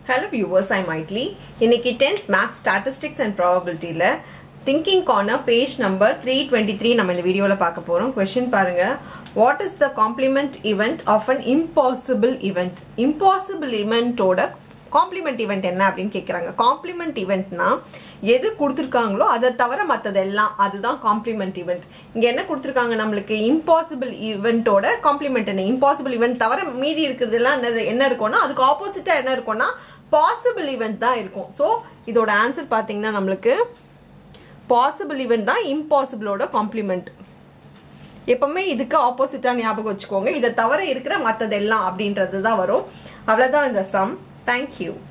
hello viewers ஐ மைட்லி இன்னைக்கு டென்த் மேக்ஸ் ஸ்டாட்டிஸ்டிக்ஸ் அண்ட் ப்ராபபிலிட்டியில் thinking corner page number three twenty three நம்ம இந்த வீடியோவில் பார்க்க போகிறோம் கொஸ்டின் பாருங்க what is the complement event of an impossible event impossible இவெண்ட்டோட காம்ப்ளிமெண்ட் ஈவெண்ட் என்ன அப்படின்னு கேட்குறாங்க காம்ப்ளிமெண்ட் ஈவெண்ட்னா எது கொடுத்துருக்காங்களோ அதை தவிர மற்றதெல்லாம் அதுதான் காம்ப்ளிமெண்ட் ஈவெண்ட் இங்கே என்ன கொடுத்துருக்காங்க நம்மளுக்கு இம்பாசிபிள் ஈவெண்ட்டோட காம்ப்ளிமெண்ட் என்ன இம்பாசிபிள் ஈவெண்ட் தவிர மீதி இருக்கிறதுலாம் என்னது என்ன இருக்கும்னா அதுக்கு ஆப்போசிட்டாக என்ன இருக்கும்னா பாசிபிள் ஈவெண்ட் தான் இருக்கும் ஸோ இதோட ஆன்சர் பார்த்தீங்கன்னா நம்மளுக்கு பாசிபிள் ஈவெண்ட் தான் இம்பாசிபிளோட காம்ப்ளிமெண்ட் எப்பவுமே இதுக்கு ஆப்போசிட்டாக ஞாபகம் வச்சுக்கோங்க இதை தவிர இருக்கிற மற்றதெல்லாம் அப்படின்றது தான் வரும் அவ்வளோதான் இந்த சம் தேங்க்யூ